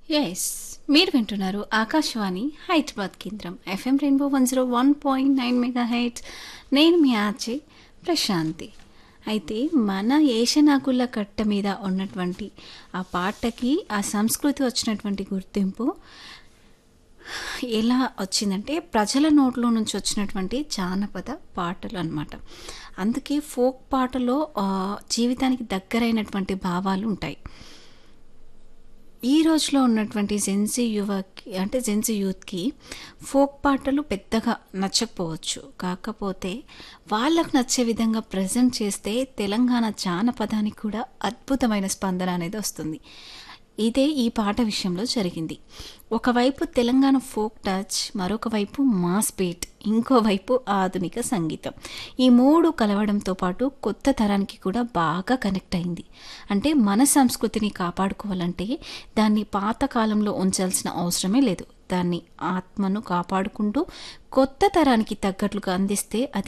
yes మీరు వింటున్నారు ఆకాశవాణి హైదరాబాద్ కేంద్రం FM rainbow one zero one point nine mega హైట్ నేను మీ ఆర్జే ప్రశాంతి అయితే మన ఏషనాకుల కట్ట మీద ఉన్నటువంటి ఆ పాటకి ఆ సంస్కృతి వచ్చినటువంటి గుర్తింపు ఎలా వచ్చిందంటే ప్రజల నోట్లో నుంచి వచ్చినటువంటి జానపద పాటలు అన్నమాట అందుకే ఫోక్ పాటలో ఆ, జీవితానికి దగ్గరైనటువంటి భావాలు ఉంటాయి ఈ రోజులో ఉన్నటువంటి జెన్సీ యువకి అంటే జెన్సీ యూత్కి ఫోక్ పాటలు పెద్దగా నచ్చకపోవచ్చు కాకపోతే వాళ్ళకు నచ్చే విధంగా ప్రజెంట్ చేస్తే తెలంగాణ జానపదానికి కూడా అద్భుతమైన స్పందన అనేది వస్తుంది ఇదే ఈ పాట విషయంలో జరిగింది ఒకవైపు తెలంగాణ ఫోక్ టచ్ మరొక వైపు మాస్ బీట్ ఇంకోవైపు ఆధునిక సంగీతం ఈ మూడు కలవడంతో పాటు కొత్త తరానికి కూడా బాగా కనెక్ట్ అయింది అంటే మన సంస్కృతిని కాపాడుకోవాలంటే దాన్ని పాత కాలంలో ఉంచాల్సిన అవసరమే లేదు దాన్ని ఆత్మను కాపాడుకుంటూ కొత్త తరానికి తగ్గట్లుగా అందిస్తే అది